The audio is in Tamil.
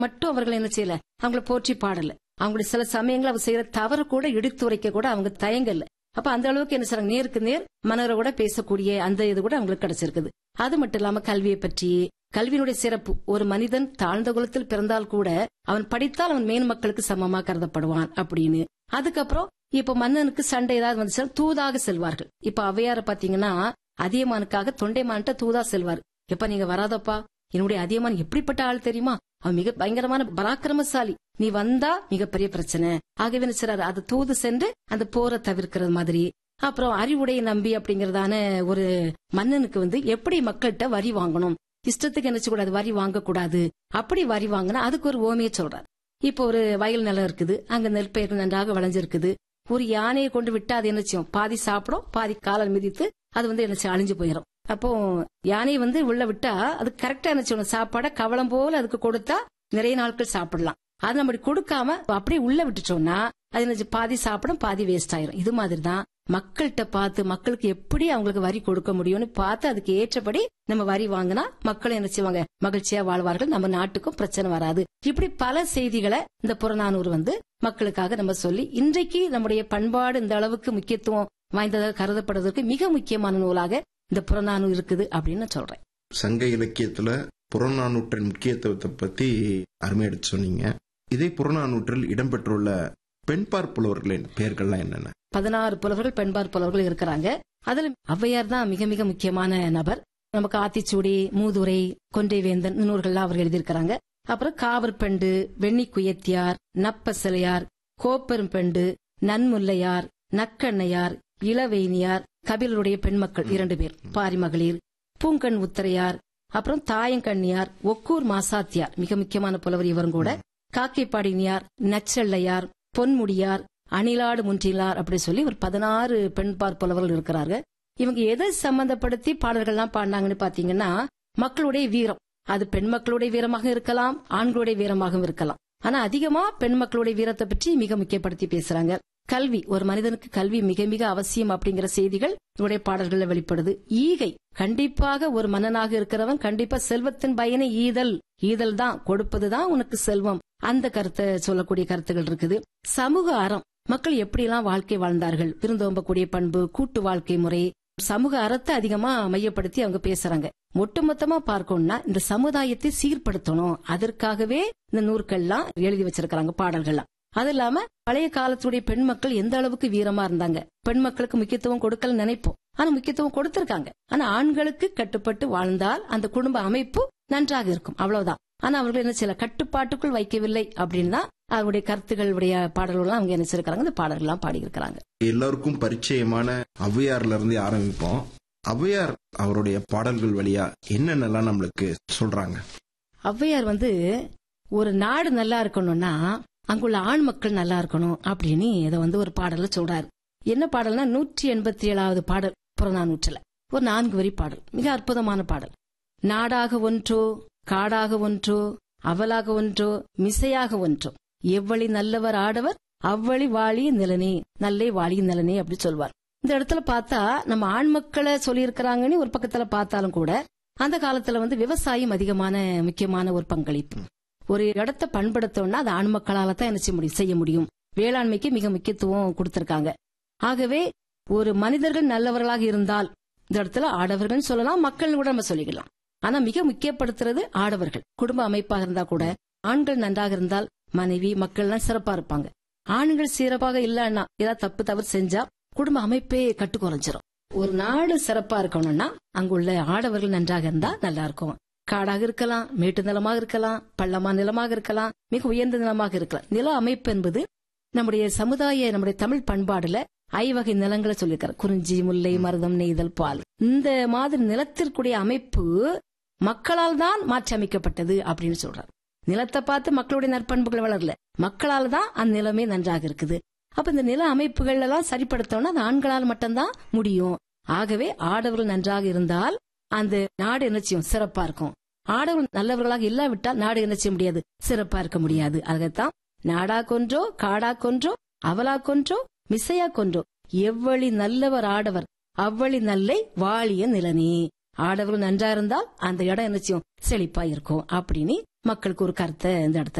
மட்டும் அவர்கள் என்ன செய்யல அவங்கள போற்றி பாடல அவங்களுடைய சில சமயங்கள் அவர் செய்யற தவறு கூட இடித்துரைக்க கூட அவங்க தயங்கல அப்ப அந்த அளவுக்கு என்ன செய்றாங்க நேருக்கு நேர் மனோர கூட பேசக்கூடிய அந்த இது கூட அவங்களுக்கு கிடைச்சிருக்குது அது மட்டும் இல்லாம கல்வியை பற்றி கல்வியினுடைய சிறப்பு ஒரு மனிதன் தாழ்ந்த குலத்தில் பிறந்தால் கூட அவன் படித்தால் அவன் மேன் மக்களுக்கு சமமா கருதப்படுவான் அப்படின்னு அதுக்கப்புறம் இப்ப மன்னனுக்கு சண்டை ஏதாவது வந்துச்சுன்னா தூதாக செல்வார்கள் இப்ப அவையார பாத்தீங்கன்னா அதியமானுக்காக தொண்டைமான்ட்ட தூதா செல்வார் எப்ப நீங்க வராதப்பா என்னுடைய அதியமான் எப்படிப்பட்ட ஆள் தெரியுமா அவன் மிக பயங்கரமான பராக்கிரமசாலி நீ வந்தா மிகப்பெரிய பிரச்சனை ஆகவே என்ன செய்றாரு அது தூது சென்று அந்த போரை தவிர்க்கிறது மாதிரி அப்புறம் அறிவுடைய நம்பி அப்படிங்கறதான ஒரு மன்னனுக்கு வந்து எப்படி மக்கள்கிட்ட வரி வாங்கணும் இஷ்டத்துக்கு என்ன கூடாது வரி வாங்க கூடாது அப்படி வரி வாங்கினா அதுக்கு ஒரு ஓமையை சொல்றாரு இப்போ ஒரு வயல் நிலம் இருக்குது அங்க நெல் பயிர் நன்றாக விளைஞ்சிருக்குது ஒரு யானையை கொண்டு விட்டா அது என்ன செய்யும் பாதி சாப்பிடும் பாதி காலால் மிதித்து அது வந்து என்ன செய்யும் அழிஞ்சு போயிடும் அப்போ யானை வந்து உள்ள விட்டா அது கரெக்டா என்ன செய்யணும் சாப்பாடை கவலம் போல அதுக்கு கொடுத்தா நிறைய நாட்கள் சாப்பிடலாம் அது நம்ம இப்படி கொடுக்காம அப்படியே உள்ள விட்டுட்டோம்னா அது என்ன செய்யும்? பாதி சாப்பிடும் பாதி வேஸ்ட் ஆயிரும் இது மாதிரி தான் மக்கள்கிட்ட பார்த்து மக்களுக்கு எப்படி அவங்களுக்கு வரி கொடுக்க முடியும்னு பார்த்து அதுக்கு ஏற்றபடி நம்ம வரி வாங்கினா மக்கள் என்ன செய்வாங்க மகிழ்ச்சியா வாழ்வார்கள் நம்ம நாட்டுக்கும் பிரச்சனை வராது இப்படி பல செய்திகளை இந்த புறநானூறு வந்து மக்களுக்காக நம்ம சொல்லி இன்றைக்கு நம்முடைய பண்பாடு இந்த அளவுக்கு முக்கியத்துவம் வாய்ந்ததாக கருதப்படுவதற்கு மிக முக்கியமான நூலாக இந்த புறநானூறு இருக்குது அப்படின்னு நான் சொல்றேன் சங்க இலக்கியத்துல புறநானூற்றின் முக்கியத்துவத்தை பத்தி அருமை எடுத்து சொன்னீங்க இதே புறநானூற்றில் இடம்பெற்றுள்ள பெண்பார் புலவர்களின் பெயர்கள்லாம் என்னென்ன பதினாறு புலவர்கள் பெண்பார் புலவர்கள் இருக்கிறாங்க அதுல ஔவையார் தான் மிக மிக முக்கியமான நபர் நமக்கு ஆத்திச்சூடி மூதுரை கொன்றைவேந்தன் நூல்கள்லாம் அவர் எழுதியிருக்கிறாங்க அப்புறம் காவற்பெண்டு வெண்ணி குயத்தியார் நப்பசிலையார் கோப்பெரும்பெண்டு நன்முல்லையார் நக்கண்ணையார் இளவேணியார் கபிலருடைய பெண்மக்கள் இரண்டு பேர் பாரிமகளிர் பூங்கண் உத்தரையார் அப்புறம் தாயங்கண்ணியார் ஒக்கூர் மாசாத்தியார் மிக முக்கியமான புலவர் இவரும் கூட காக்கைப்பாடினியார் நச்செல்லையார் பொன்முடியார் அணிலாடு முன்றிலார் அப்படி சொல்லி ஒரு பதினாறு பெண்பார் புலவர்கள் இருக்கிறாங்க இவங்க எதை சம்பந்தப்படுத்தி பாடல்கள்லாம் பாடினாங்கன்னு பாத்தீங்கன்னா மக்களுடைய வீரம் அது பெண் மக்களுடைய வீரமாக இருக்கலாம் ஆண்களுடைய வீரமாகவும் இருக்கலாம் ஆனா அதிகமா பெண் மக்களுடைய வீரத்தை பற்றி மிக முக்கியப்படுத்தி பேசுறாங்க கல்வி ஒரு மனிதனுக்கு கல்வி மிக மிக அவசியம் அப்படிங்கிற செய்திகள் இவருடைய பாடல்கள்ல வெளிப்படுது ஈகை கண்டிப்பாக ஒரு மன்னனாக இருக்கிறவன் கண்டிப்பா செல்வத்தின் பயனை ஈதல் ஈதல் தான் கொடுப்பதுதான் உனக்கு செல்வம் அந்த கருத்தை சொல்லக்கூடிய கருத்துகள் இருக்குது சமூக அறம் மக்கள் எப்படியெல்லாம் வாழ்க்கை வாழ்ந்தார்கள் விருந்தோம்பக்கூடிய பண்பு கூட்டு வாழ்க்கை முறை சமூக அறத்தை அதிகமா மையப்படுத்தி அவங்க பேசுறாங்க ஒட்டுமொத்தமா பார்க்கணும்னா இந்த சமுதாயத்தை சீர்படுத்தணும் அதற்காகவே இந்த நூற்கள்லாம் எழுதி வச்சிருக்காங்க பாடல்கள்லாம் அது இல்லாம பழைய காலத்துடைய பெண் மக்கள் எந்த அளவுக்கு வீரமா இருந்தாங்க பெண் மக்களுக்கு முக்கியத்துவம் கொடுக்கல நினைப்போம் ஆனா முக்கியத்துவம் கொடுத்திருக்காங்க ஆனா ஆண்களுக்கு கட்டுப்பட்டு வாழ்ந்தால் அந்த குடும்ப அமைப்பு நன்றாக இருக்கும் அவ்வளவுதான் ஆனா அவர்கள் என்ன சில கட்டுப்பாட்டுக்குள் வைக்கவில்லை அப்படின்னு தான் அவருடைய கருத்துக்களுடைய பாடல்கள் அவங்க என்ன செய்யிருக்காங்க இந்த பாடல்கள் எல்லாம் பாடியிருக்கிறாங்க எல்லாருக்கும் பரிச்சயமான ஔவையார்ல இருந்து ஆரம்பிப்போம் ஔவையார் அவருடைய பாடல்கள் வழியா என்னென்னலாம் நம்மளுக்கு சொல்றாங்க ஔவையார் வந்து ஒரு நாடு நல்லா இருக்கணும்னா அங்குள்ள ஆண் மக்கள் நல்லா இருக்கணும் அப்படின்னு இதை வந்து ஒரு பாடல்ல சொல்றாரு என்ன பாடல்னா நூற்றி எண்பத்தி ஏழாவது பாடல் புறநானூற்றுல ஒரு நான்கு வரி பாடல் மிக அற்புதமான பாடல் நாடாக ஒன்றோ காடாக ஒன்றோ அவலாக ஒன்றோ மிசையாக ஒன்றோ எவ்வளி நல்லவர் ஆடவர் அவ்வளி வாழிய நிலனே நல்லே வாழிய நிலனே அப்படி சொல்வார் இந்த இடத்துல பார்த்தா நம்ம ஆண் மக்களை சொல்லியிருக்கிறாங்கன்னு ஒரு பக்கத்துல பார்த்தாலும் கூட அந்த காலத்துல வந்து விவசாயம் அதிகமான முக்கியமான ஒரு பங்களிப்பு ஒரு இடத்தை பண்படுத்தணும்னா அது ஆண் மக்களால தான் என்ன செய்ய முடியும் செய்ய முடியும் வேளாண்மைக்கு மிக முக்கியத்துவம் கொடுத்திருக்காங்க ஆகவே ஒரு மனிதர்கள் நல்லவர்களாக இருந்தால் இந்த இடத்துல ஆடவர்கள் சொல்லலாம் மக்கள் கூட நம்ம சொல்லிக்கலாம் ஆனா மிக முக்கியப்படுத்துறது ஆடவர்கள் குடும்ப அமைப்பாக இருந்தா கூட ஆண்கள் நன்றாக இருந்தால் மனைவி மக்கள் எல்லாம் சிறப்பா இருப்பாங்க ஆண்கள் சிறப்பாக இல்லன்னா ஏதாவது தப்பு தவறு செஞ்சா குடும்ப அமைப்பே கட்டு குறைஞ்சிரும் ஒரு நாடு சிறப்பா இருக்கணும்னா அங்குள்ள ஆடவர்கள் நன்றாக இருந்தா நல்லா இருக்கும் காடாக இருக்கலாம் மேட்டு நிலமாக இருக்கலாம் பள்ளமா நிலமாக இருக்கலாம் மிக உயர்ந்த நிலமாக இருக்கலாம் நில அமைப்பு என்பது நம்முடைய சமுதாய நம்முடைய தமிழ் பண்பாடுல ஐவகை நிலங்களை சொல்லியிருக்காரு குறிஞ்சி முல்லை மருதம் நெய்தல் பால் இந்த மாதிரி நிலத்திற்குரிய அமைப்பு மக்களால் தான் மாற்றி அமைக்கப்பட்டது அப்படின்னு சொல்றாரு நிலத்தை பார்த்து மக்களுடைய நற்பண்புகள் வளரல மக்களால் தான் அந்த நிலமே நன்றாக இருக்குது அப்ப இந்த நில அமைப்புகள் எல்லாம் சரிப்படுத்தணும்னா அது ஆண்களால் மட்டும்தான் முடியும் ஆகவே ஆடவர்கள் நன்றாக இருந்தால் அந்த நாடு என்ன செய்யும் சிறப்பா இருக்கும் ஆடவர்கள் நல்லவர்களாக இல்லாவிட்டால் நாடு என்ன செய்ய முடியாது சிறப்பா இருக்க முடியாது அதுதான் நாடா கொன்றோ காடா கொன்றோ அவலா கொன்றோ மிசையா கொன்றோ எவ்வளி நல்லவர் ஆடவர் அவ்வளி நல்லை வாழிய நிலனே ஆடவர்கள் நன்றா இருந்தால் அந்த இடம் என்ன செய்யும் செழிப்பா இருக்கும் அப்படின்னு மக்களுக்கு ஒரு கருத்தை இந்த இடத்துல